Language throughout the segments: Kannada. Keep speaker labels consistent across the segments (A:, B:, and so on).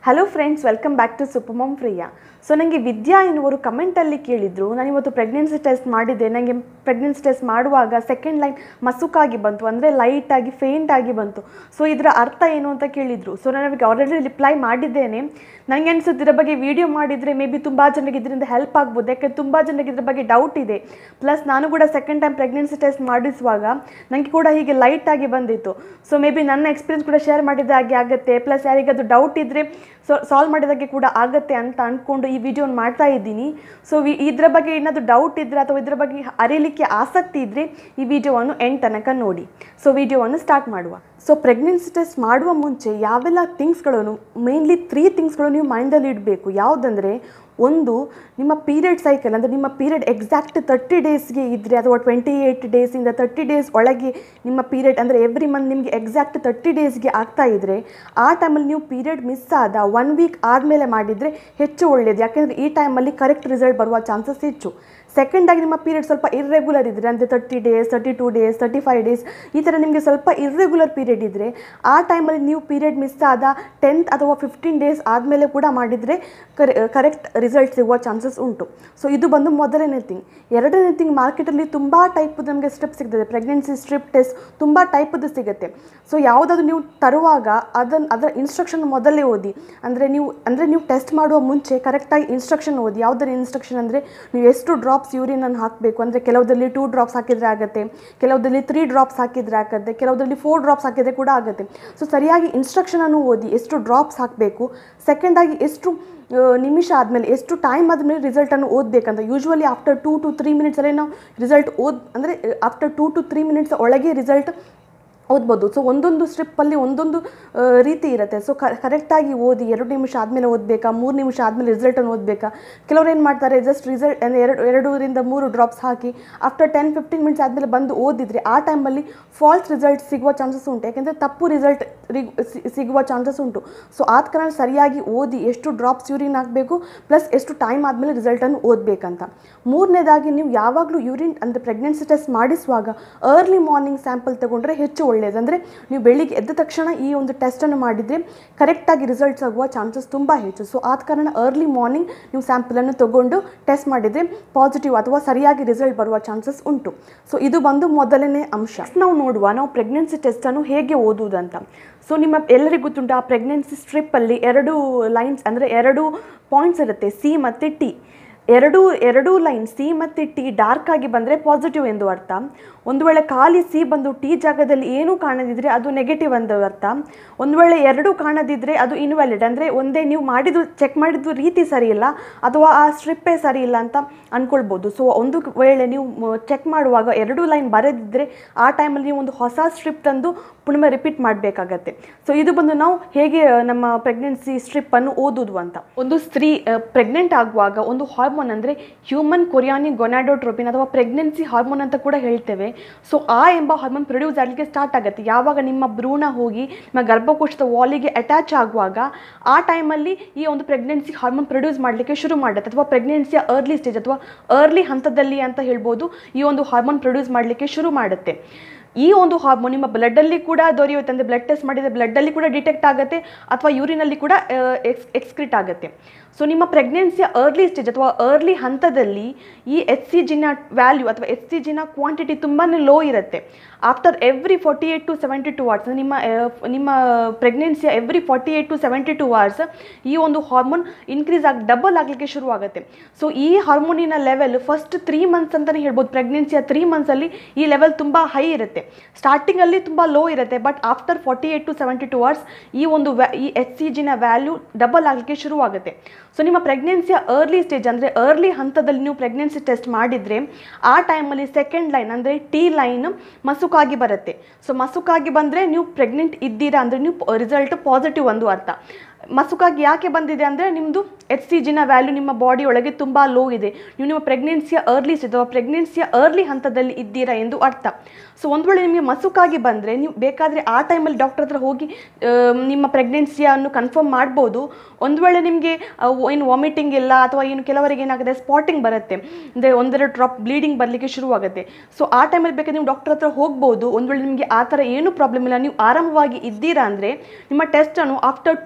A: hello friends welcome back to ಸುಪಮಮ್ ಫ್ರೀಯಾ ಸೊ ನನಗೆ ವಿದ್ಯಾ ಎನ್ನುವರು ಕಮೆಂಟಲ್ಲಿ ಕೇಳಿದರು ನಾನು ಇವತ್ತು ಪ್ರೆಗ್ನೆನ್ಸಿ ಟೆಸ್ಟ್ ಮಾಡಿದ್ದೆ ನನಗೆ ಪ್ರೆಗ್ನೆನ್ಸಿ ಟೆಸ್ಟ್ ಮಾಡುವಾಗ ಸೆಕೆಂಡ್ ಲೈನ್ ಮಸುಕಾಗಿ ಬಂತು ಅಂದರೆ ಲೈಟಾಗಿ ಫೇಂಟ್ ಆಗಿ ಬಂತು ಸೊ ಇದರ ಅರ್ಥ ಏನು ಅಂತ ಕೇಳಿದರು ಸೊ ನಾನು ಅವರಿಗೆ ಆಲ್ರೆಡಿ ರಿಪ್ಲೈ ಮಾಡಿದ್ದೇನೆ ನನಗೆ ಅನಿಸುತ್ತೆ ಇದರ ಬಗ್ಗೆ ವಿಡಿಯೋ ಮಾಡಿದರೆ ಮೇ ಬಿ ತುಂಬ ಜನರಿಗೆ ಇದರಿಂದ ಹೆಲ್ಪ್ ಆಗ್ಬೋದು ಯಾಕೆ ತುಂಬ ಜನರಿಗೆ ಇದ್ರ ಬಗ್ಗೆ ಡೌಟ್ ಇದೆ ಪ್ಲಸ್ ನಾನು ಕೂಡ ಸೆಕೆಂಡ್ ಟೈಮ್ ಪ್ರೆಗ್ನೆನ್ಸಿ ಟೆಸ್ಟ್ ಮಾಡಿಸುವಾಗ ನನಗೆ ಕೂಡ ಹೀಗೆ ಲೈಟಾಗಿ ಬಂದಿತ್ತು ಸೊ ಮೇ ಬಿ ನನ್ನ ಎಕ್ಸ್ಪೀರಿಯನ್ಸ್ ಕೂಡ ಶೇರ್ ಮಾಡಿದ ಹಾಗೆ ಆಗುತ್ತೆ ಪ್ಲಸ್ ಯಾರಿಗಾದ್ರು ಡೌಟ್ ಇದ್ದರೆ ಸೊ ಸಾಲ್ವ್ ಮಾಡಿದಾಗೆ ಕೂಡ ಆಗುತ್ತೆ ಅಂತ ಅಂದ್ಕೊಂಡು ಈ ವಿಡಿಯೋನ ಮಾಡ್ತಾ ಇದ್ದೀನಿ ಸೊ ಇದರ ಬಗ್ಗೆ ಏನಾದರೂ ಡೌಟ್ ಇದ್ದರೆ ಅಥವಾ ಇದರ ಬಗ್ಗೆ ಅರಿಯಲಿಕ್ಕೆ ಆಸಕ್ತಿ ಇದ್ದರೆ ಈ ವಿಡಿಯೋವನ್ನು ಎಂಡ್ ತನಕ ನೋಡಿ ಸೊ ವಿಡಿಯೋವನ್ನು ಸ್ಟಾರ್ಟ್ ಮಾಡುವ ಸೊ ಪ್ರೆಗ್ನೆನ್ಸಿ ಟೆಸ್ಟ್ ಮಾಡುವ ಮುಂಚೆ ಯಾವೆಲ್ಲ ಥಿಂಗ್ಸ್ಗಳನ್ನು ಮೇನ್ಲಿ ತ್ರೀ ಥಿಂಗ್ಸ್ಗಳು ನೀವು ಮೈಂಡಲ್ಲಿ ಇಡಬೇಕು ಯಾವುದಂದರೆ ಒಂದು ನಿಮ್ಮ ಪೀರಿಯಡ್ ಸೈಕಲ್ ಅಂದರೆ ನಿಮ್ಮ ಪೀರಿಯಡ್ ಎಕ್ಸಾಕ್ಟ್ ತರ್ಟಿ ಡೇಸ್ಗೆ ಇದ್ದರೆ ಅಥವಾ ಟ್ವೆಂಟಿ ಏಯ್ಟ್ ಡೇಸಿಂದ ತರ್ಟಿ ಡೇಸ್ ಒಳಗೆ ನಿಮ್ಮ ಪೀರಿಯಡ್ ಅಂದರೆ ಎವ್ರಿ ಮಂತ್ ನಿಮಗೆ ಎಕ್ಸಾಕ್ಟ್ ತರ್ಟಿ ಡೇಸ್ಗೆ ಆಗ್ತಾ ಇದ್ದರೆ ಆ ಟೈಮಲ್ಲಿ ನೀವು ಪೀರಿಯಡ್ ಮಿಸ್ ಆದ ಒನ್ ವೀಕ್ ಆದಮೇಲೆ ಮಾಡಿದರೆ ಹೆಚ್ಚು ಒಳ್ಳೆಯದು ಯಾಕೆಂದರೆ ಈ ಟೈಮಲ್ಲಿ ಕರೆಕ್ಟ್ ರಿಸಲ್ಟ್ ಬರುವ ಚಾನ್ಸಸ್ ಹೆಚ್ಚು ಸೆಕೆಂಡ್ ಆಗಿ ನಿಮ್ಮ ಪೀರಿಯಡ್ ಸ್ವಲ್ಪ ಇರ್ರೆಗ್ಯುಲರ್ ಇದ್ದರೆ ಅಂದರೆ thirty days thirty two days thirty five days ಈ ಥರ ನಿಮಗೆ ಸ್ವಲ್ಪ ಇರ್ರೆಗ್ಯುಲರ್ ಪೀರಿಯಡ್ ಇದ್ದರೆ ಆ ಟೈಮಲ್ಲಿ ನೀವು ಪೀರಿಯಡ್ ಮಿಸ್ ಆದ ಟೆಂತ್ ಅಥವಾ ಫಿಫ್ಟೀನ್ ಡೇಸ್ ಆದಮೇಲೆ ಕೂಡ ಮಾಡಿದರೆ ಕರೆ ಕರೆಕ್ಟ್ ರಿಸಲ್ಟ್ ಸಿಗುವ ಚಾನ್ಸಸ್ ಉಂಟು ಸೊ ಇದು ಬಂದು ಮೊದಲನೇ ಥಿಂಗ್ ಎರಡನೇ ಥಿಂಗ್ ಮಾರ್ಕೆಟಲ್ಲಿ ತುಂಬ ಟೈಪದ್ದು ನಮಗೆ ಸ್ಟ್ರಿಪ್ ಸಿಗ್ತದೆ ಪ್ರೆಗ್ನೆನ್ಸಿ ಸ್ಟ್ರಿಪ್ ಟೆಸ್ಟ್ ತುಂಬ ಟೈಪದ್ದು ಸಿಗುತ್ತೆ ಸೊ ಯಾವುದಾದ್ರು ನೀವು ತರುವಾಗ ಅದನ್ನು ಅದರ ಇನ್ಸ್ಟ್ರಕ್ಷನ್ ಮೊದಲೇ ಓದಿ ಅಂದರೆ ನೀವು ಅಂದರೆ ನೀವು ಟೆಸ್ಟ್ ಮಾಡುವ ಮುಂಚೆ ಕರೆಕ್ಟಾಗಿ ಇನ್ಸ್ಟ್ರಕ್ಷನ್ ಓದಿ ಯಾವುದರ ಇನ್ಸ್ಟ್ರಕ್ಷನ್ ಅಂದರೆ ನೀವು ಎಷ್ಟು ಡ್ರಾಪ್ಸ್ ಯೂರಿನನ್ನು ಹಾಕಬೇಕು ಅಂದರೆ ಕೆಲವುದರಲ್ಲಿ ಟೂ ಡ್ರಾಪ್ಸ್ ಹಾಕಿದರೆ ಆಗುತ್ತೆ ಕೆಲವುದರಲ್ಲಿ ತ್ರೀ ಡ್ರಾಪ್ಸ್ ಹಾಕಿದರೆ ಆಗುತ್ತೆ ಕೆಲವುದರಲ್ಲಿ ಫೋರ್ ಡ್ರಾಪ್ಸ್ ಹಾಕಿದರೆ ಕೂಡ ಆಗುತ್ತೆ ಸೊ ಸರಿಯಾಗಿ ಇನ್ಸ್ಟ್ರಕ್ಷನನ್ನು ಓದಿ ಎಷ್ಟು ಡ್ರಾಪ್ಸ್ ಹಾಕಬೇಕು ಸೆಕೆಂಡಾಗಿ ಎಷ್ಟು ಆ, ನಿಮಿಷ ಆದಮೇಲೆ ಎಷ್ಟು ಟೈಮ್ ಆದಮೇಲೆ ರಿಸಲ್ಟನ್ನು ಓದಬೇಕಂತ usually after two to three ಮಿನಿಟ್ಸಲ್ಲೇ ನಾವು ರಿಸಲ್ಟ್ ಓದ್ ಅಂದರೆ after two to three minutes ಒಳಗೆ ರಿಸಲ್ಟ್ ಓದ್ಬೋದು ಸೊ ಒಂದೊಂದು ಸ್ಟ್ರಿಪ್ಪಲ್ಲಿ ಒಂದೊಂದು ಆ, ರೀತಿ ಇರುತ್ತೆ ಸೊ ಕರೆಕ್ಟಾಗಿ ಓದಿ ಎರಡು ನಿಮಿಷ ಆದಮೇಲೆ ಓದಬೇಕಾ ಮೂರು ನಿಮಿಷ ಆದಮೇಲೆ ರಿಸಲ್ಟನ್ನು ಓದಬೇಕಾ ಕೆಲವ್ರು ಏನು ಮಾಡ್ತಾರೆ ಜಸ್ಟ್ ರಿಸಲ್ಟ್ ಅಂದರೆ ಎರಡು ಎರಡೂರಿಂದ ಮೂರು ಡ್ರಾಪ್ಸ್ ಹಾಕಿ ಆಫ್ಟರ್ ಟೆನ್ ಫಿಫ್ಟೀನ್ ಮಿನಿಟ್ಸ್ ಆದಮೇಲೆ ಬಂದು ಓದಿದರೆ ಆ ಟೈಮಲ್ಲಿ ಫಾಲ್ಸ್ ರಿಸಲ್ಟ್ ಸಿಗುವ ಚಾನ್ಸಸ್ ಉಂಟು ಯಾಕೆಂದರೆ ತಪ್ಪು ರಿಸಲ್ಟ್ ಸಿಗುವ ಚಾನ್ಸಸ್ ಉಂಟು ಸೊ ಆದ ಕಾರಣ ಸರಿಯಾಗಿ ಓದಿ ಎಷ್ಟು ಡ್ರಾಪ್ಸ್ ಯೂರಿನ್ ಹಾಕಬೇಕು ಪ್ಲಸ್ ಎಷ್ಟು ಟೈಮ್ ಆದಮೇಲೆ ರಿಸಲ್ಟನ್ನು ಓದಬೇಕಂತ ಮೂರನೇದಾಗಿ ನೀವು ಯಾವಾಗಲೂ ಯೂರಿನ್ ಅಂದರೆ ಪ್ರೆಗ್ನೆನ್ಸಿ ಟೆಸ್ಟ್ ಮಾಡಿಸುವಾಗ ಅರ್ಲಿ ಮಾರ್ನಿಂಗ್ ಸ್ಯಾಂಪಲ್ ತಗೊಂಡ್ರೆ ಹೆಚ್ಚು ಒಳ್ಳೆಯದು ಅಂದರೆ ನೀವು ಬೆಳಿಗ್ಗೆ ಎದ್ದ ತಕ್ಷಣ ಈ ಒಂದು ಟೆಸ್ಟನ್ನು ಮಾಡಿದರೆ ಕರೆಕ್ಟಾಗಿ ರಿಸಲ್ಟ್ಸ್ ಆಗುವ ಚಾನ್ಸಸ್ ತುಂಬ ಹೆಚ್ಚು ಸೊ ಆದ ಕಾರಣ ಅರ್ಲಿ ಮಾರ್ನಿಂಗ್ ನೀವು ಸ್ಯಾಂಪಲನ್ನು ತಗೊಂಡು ಟೆಸ್ಟ್ ಮಾಡಿದರೆ ಪಾಸಿಟಿವ್ ಅಥವಾ ಸರಿಯಾಗಿ ರಿಸಲ್ಟ್ ಬರುವ ಚಾನ್ಸಸ್ ಉಂಟು ಸೊ ಇದು ಬಂದು ಮೊದಲನೇ ಅಂಶ Next ನಾವು ನೋಡುವ ನಾವು ಪ್ರೆಗ್ನೆನ್ಸಿ ಟೆಸ್ಟನ್ನು ಹೇಗೆ ಓದುವುದಂತ ಸೊ ನಿಮ್ಮ ಎಲ್ಲರಿಗೂ ಗೊತ್ತುಂಟು ಆ ಪ್ರೆಗ್ನೆನ್ಸಿ ಸ್ಟ್ರಿಪ್ಪಲ್ಲಿ ಎರಡು ಲೈನ್ಸ್ ಅಂದರೆ ಎರಡು ಪಾಯಿಂಟ್ಸ್ ಇರುತ್ತೆ ಸಿ ಮತ್ತು ಟಿ ಎರಡು ಎರಡೂ ಲೈನ್ ಸಿ ಮತ್ತು ಟಿ ಡಾರ್ಕ್ ಆಗಿ ಬಂದರೆ ಪಾಸಿಟಿವ್ ಎಂದು ಅರ್ಥ ಒಂದು ವೇಳೆ ಖಾಲಿ ಸಿ ಬಂದು ಟಿ ಜಾಗದಲ್ಲಿ ಏನೂ ಕಾಣದಿದ್ದರೆ ಅದು ನೆಗೆಟಿವ್ ಎಂದು ಅರ್ಥ ಒಂದು ವೇಳೆ ಎರಡೂ ಕಾಣದಿದ್ದರೆ ಅದು ಇನ್ವ್ಯಾಲಿಡ್ ಅಂದರೆ ಒಂದೇ ನೀವು ಮಾಡಿದ್ದು ಚೆಕ್ ಮಾಡಿದ್ದು ರೀತಿ ಸರಿ ಇಲ್ಲ ಅಥವಾ ಆ ಸ್ಟ್ರಿಪ್ಪೇ ಸರಿ ಇಲ್ಲ ಅಂತ ಅಂದ್ಕೊಳ್ಬೋದು ಸೊ ಒಂದು ವೇಳೆ ನೀವು ಚೆಕ್ ಮಾಡುವಾಗ ಎರಡೂ ಲೈನ್ ಬರೆದಿದ್ದರೆ ಆ ಟೈಮಲ್ಲಿ ನೀವು ಒಂದು ಹೊಸ ಸ್ಟ್ರಿಪ್ ತಂದು ಪುನಃ ರಿಪೀಟ್ ಮಾಡಬೇಕಾಗತ್ತೆ ಸೊ ಇದು ಬಂದು ನಾವು ಹೇಗೆ ನಮ್ಮ ಪ್ರೆಗ್ನೆನ್ಸಿ ಸ್ಟ್ರಿಪ್ಪನ್ನು ಓದೋದು ಅಂತ ಒಂದು ಸ್ತ್ರೀ ಪ್ರೆಗ್ನೆಂಟ್ ಆಗುವಾಗ ಒಂದು ಹಾರ್ಮೋನ್ ಅಂದರೆ ಹ್ಯೂಮನ್ ಕೊರಿಯಾನಿ ಗೊನಾಡೋಟ್ರೋಪಿನ್ ಅಥವಾ ಪ್ರೆಗ್ನೆನ್ಸಿ ಹಾರ್ಮೋನ್ ಅಂತ ಕೂಡ ಹೇಳ್ತೇವೆ ಸೊ ಆ ಎಂಬ ಹಾರ್ಮೋನ್ ಪ್ರೊಡ್ಯೂಸ್ ಆಗಲಿಕ್ಕೆ ಸ್ಟಾರ್ಟ್ ಆಗುತ್ತೆ ಯಾವಾಗ ನಿಮ್ಮ ಭ್ರೂಣ ಹೋಗಿ ನಿಮ್ಮ ಗರ್ಭಕೋಶದ ವಾಲಿಗೆ ಅಟ್ಯಾಚ್ ಆಗುವಾಗ ಆ ಟೈಮಲ್ಲಿ ಈ ಒಂದು ಪ್ರೆಗ್ನೆನ್ಸಿ ಹಾರ್ಮೋನ್ ಪ್ರೊಡ್ಯೂಸ್ ಮಾಡಲಿಕ್ಕೆ ಶುರು ಮಾಡುತ್ತೆ ಅಥವಾ ಪ್ರೆಗ್ನೆನ್ಸಿಯ ಅರ್ಲಿ ಸ್ಟೇಜ್ ಅಥವಾ ಅರ್ಲಿ ಹಂತದಲ್ಲಿ ಅಂತ ಹೇಳ್ಬೋದು ಈ ಒಂದು ಹಾರ್ಮೋನ್ ಪ್ರೊಡ್ಯೂಸ್ ಮಾಡಲಿಕ್ಕೆ ಶುರು ಮಾಡುತ್ತೆ ಈ ಒಂದು ಹಾರ್ಮೋನ್ ನಿಮ್ಮ ಬ್ಲಡ್ಡಲ್ಲಿ ಕೂಡ ದೊರೆಯುತ್ತೆ ಅಂದರೆ ಬ್ಲಡ್ ಟೆಸ್ಟ್ ಮಾಡಿದರೆ ಬ್ಲಡ್ಡಲ್ಲಿ ಕೂಡ ಡಿಟೆಕ್ಟ್ ಆಗುತ್ತೆ ಅಥವಾ ಯೂರಿನಲ್ಲಿ ಕೂಡ ಎಕ್ಸ್ ಎಕ್ಸ್ಕ್ರಿಟ್ ಆಗುತ್ತೆ ಸೊ ನಿಮ್ಮ ಪ್ರೆಗ್ನೆನ್ಸಿಯ ಅರ್ಲಿ ಸ್ಟೇಜ್ ಅಥವಾ ಅರ್ಲಿ ಹಂತದಲ್ಲಿ ಈ ಎಚ್ ಸಿ ಜಿನ ವ್ಯಾಲ್ಯೂ ಅಥವಾ ಎಚ್ ಸಿ ಜಿನ ಕ್ವಾಂಟಿಟಿ ತುಂಬಾ ಲೋ ಇರುತ್ತೆ after every forty eight to seventy two hours ನಿಮ್ಮ ಆ, ನಿಮ್ಮ ಪ್ರೆಗ್ನೆನ್ಸಿಯ every forty eight to seventy two hours ಈ ಒಂದು ಹಾರ್ಮೋನ್ ಇನ್ಕ್ರೀಸ್ ಆಗಿ ಡಬಲ್ ಆಗಲಿಕ್ಕೆ ಶುರು ಆಗುತ್ತೆ ಸೊ ಈ ಹಾರ್ಮೋನಿನ ಲೆವೆಲ್ ಫಸ್ಟ್ ತ್ರೀ ಮಂತ್ಸ್ ಅಂತಲೇ ಹೇಳ್ಬೋದು ಪ್ರೆಗ್ನೆನ್ಸಿಯ ತ್ರೀ ಮಂತ್ಸಲ್ಲಿ ಈ ಲೆವೆಲ್ ತುಂಬ ಹೈ ಇರುತ್ತೆ ಸ್ಟಾರ್ಟಿಂಗಲ್ಲಿ ತುಂಬ ಲೋ ಇರುತ್ತೆ but after forty eight to seventy two hours ಈ ಒಂದು ವ್ಯಾ ಈ ಎಚ್ ಸಿ ಜಿನ ವ್ಯಾಲ್ಯೂ ಡಬಲ್ ಆಗಲಿಕ್ಕೆ ಶುರುವಾಗುತ್ತೆ ಸೊ ನಿಮ್ಮ ಪ್ರೆಗ್ನೆನ್ಸಿಯ ಅರ್ಲಿ ಸ್ಟೇಜ್ ಅಂದರೆ ಅರ್ಲಿ ಹಂತದಲ್ಲಿ ನೀವು ಪ್ರೆಗ್ನೆನ್ಸಿ ಟೆಸ್ಟ್ ಮಾಡಿದರೆ ಆ ಟೈಮಲ್ಲಿ ಸೆಕೆಂಡ್ ಲೈನ್ ಅಂದರೆ ಟಿ ಲೈನ್ ಮಸುಕಾಗಿ ಬರುತ್ತೆ ಸೊ ಮಸುಕಾಗಿ ಬಂದರೆ ನೀವು ಪ್ರೆಗ್ನೆಂಟ್ ಇದ್ದೀರಾ ಅಂದರೆ ನೀವು ರಿಸಲ್ಟ್ ಪಾಸಿಟಿವ್ ಒಂದು ಅರ್ಥ ಮಸುಕಾಗಿ ಯಾಕೆ ಬಂದಿದೆ ಅಂದರೆ ನಿಮ್ಮದು ಎಚ್ ಸಿ ಜಿನ ವ್ಯಾಲ್ಯೂ ನಿಮ್ಮ ಬಾಡಿ ಒಳಗೆ ತುಂಬ ಲೋ ಇದೆ ನೀವು ನಿಮ್ಮ ಪ್ರೆಗ್ನೆನ್ಸಿಯ ಅರ್ಲಿ ಸ್ಟೇಜ್ ಅಥವಾ ಪ್ರೆಗ್ನೆನ್ಸಿಯ ಅರ್ಲಿ ಹಂತದಲ್ಲಿ ಇದ್ದೀರಾ ಎಂದು ಅರ್ಥ ಸೊ ಒಂದು ವೇಳೆ ನಿಮಗೆ ಮಸುಕಾಗಿ ಬಂದರೆ ನೀವು ಬೇಕಾದರೆ ಆ ಟೈಮಲ್ಲಿ ಡಾಕ್ಟರ್ ಹತ್ರ ಹೋಗಿ ಆ, ನಿಮ್ಮ ಪ್ರೆಗ್ನೆನ್ಸಿಯನ್ನು ಕನ್ಫರ್ಮ್ ಮಾಡ್ಬೋದು ಒಂದು ವೇಳೆ ನಿಮಗೆ ಏನು ವಾಮಿಟಿಂಗ್ ಇಲ್ಲ ಅಥವಾ ಏನು ಕೆಲವರಿಗೆ ಏನಾಗುತ್ತೆ ಸ್ಪಾಟಿಂಗ್ ಬರುತ್ತೆ ಅಂದರೆ ಒಂದೆರಡು ಡ್ರಾಪ್ ಬ್ಲೀಡಿಂಗ್ ಬರಲಿಕ್ಕೆ ಶುರುವಾಗುತ್ತೆ ಸೊ ಆ ಟೈಮಲ್ಲಿ ಬೇಕಾದ್ರೆ ನೀವು ಡಾಕ್ಟರ್ ಹತ್ರ ಹೋಗ್ಬೋದು ಒಂದು ವೇಳೆ ನಿಮಗೆ ಆ ಥರ ಏನೂ ಪ್ರಾಬ್ಲಮ್ ಇಲ್ಲ ನೀವು ಆರಾಮವಾಗಿ ಇದ್ದೀರಾ ಅಂದರೆ ನಿಮ್ಮ ಟೆಸ್ಟನ್ನು ಆಫ್ಟರ್ ಟೂ ಡೇಸ್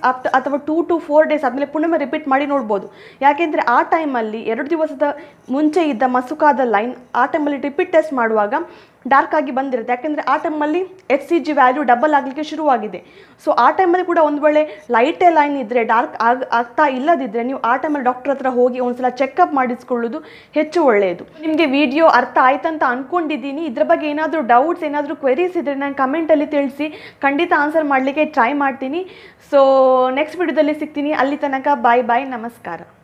A: ಆಫ್ಟ್ ಅಥವಾ ಟೂ ಟು ಫೋರ್ ಡೇಸ್ ಆದಮೇಲೆ ಪುನಃ ರಿಪೀಟ್ ಮಾಡಿ ನೋಡ್ಬೋದು ಯಾಕೆಂದರೆ ಆ ಟೈಮಲ್ಲಿ ಎರಡು ದಿವಸದ ಮುಂಚೆ ಇದ್ದ ಮಸುಕಾದ ಲೈನ್ ಆ ಟೈಮಲ್ಲಿ ರಿಪೀಟ್ ಟೆಸ್ಟ್ ಮಾಡುವಾಗ ಡಾರ್ಕ್ ಆಗಿ ಬಂದಿರುತ್ತೆ ಯಾಕೆಂದರೆ ಆ ಟೈಮಲ್ಲಿ H C G value double ಆಗಲಿಕ್ಕೆ ಶುರುವಾಗಿದೆ ಸೊ ಆ ಟೈಮಲ್ಲಿ ಕೂಡ ಒಂದು ವೇಳೆ ಲೈಟೇ ಲೈನ್ ಇದ್ದರೆ ಡಾರ್ಕ್ ಆಗ ಆಗ್ತಾ ಇಲ್ಲದಿದ್ದರೆ ನೀವು ಆ ಟೈಮಲ್ಲಿ ಡಾಕ್ಟರ್ ಹತ್ರ ಹೋಗಿ ಒಂದ್ಸಲ ಚೆಕಪ್ ಮಾಡಿಸ್ಕೊಳ್ಳೋದು ಹೆಚ್ಚು ಒಳ್ಳೆಯದು ನಿಮಗೆ ವಿಡಿಯೋ ಅರ್ಥ ಆಯ್ತಂತ ಅಂದ್ಕೊಂಡಿದ್ದೀನಿ ಇದ್ರ ಬಗ್ಗೆ ಏನಾದರೂ ಡೌಟ್ಸ್ ಏನಾದರೂ ಕ್ವೆರೀಸ್ ಇದ್ದರೆ ನಾನು ಕಮೆಂಟಲ್ಲಿ ತಿಳಿಸಿ ಖಂಡಿತ ಆನ್ಸರ್ ಮಾಡಲಿಕ್ಕೆ ಟ್ರೈ ಮಾಡ್ತೀನಿ ಸೊ ನೆಕ್ಸ್ಟ್ ವಿಡಿಯೋದಲ್ಲಿ ಸಿಗ್ತೀನಿ ಅಲ್ಲಿ ತನಕ ಬಾಯ್ ಬಾಯ್ ನಮಸ್ಕಾರ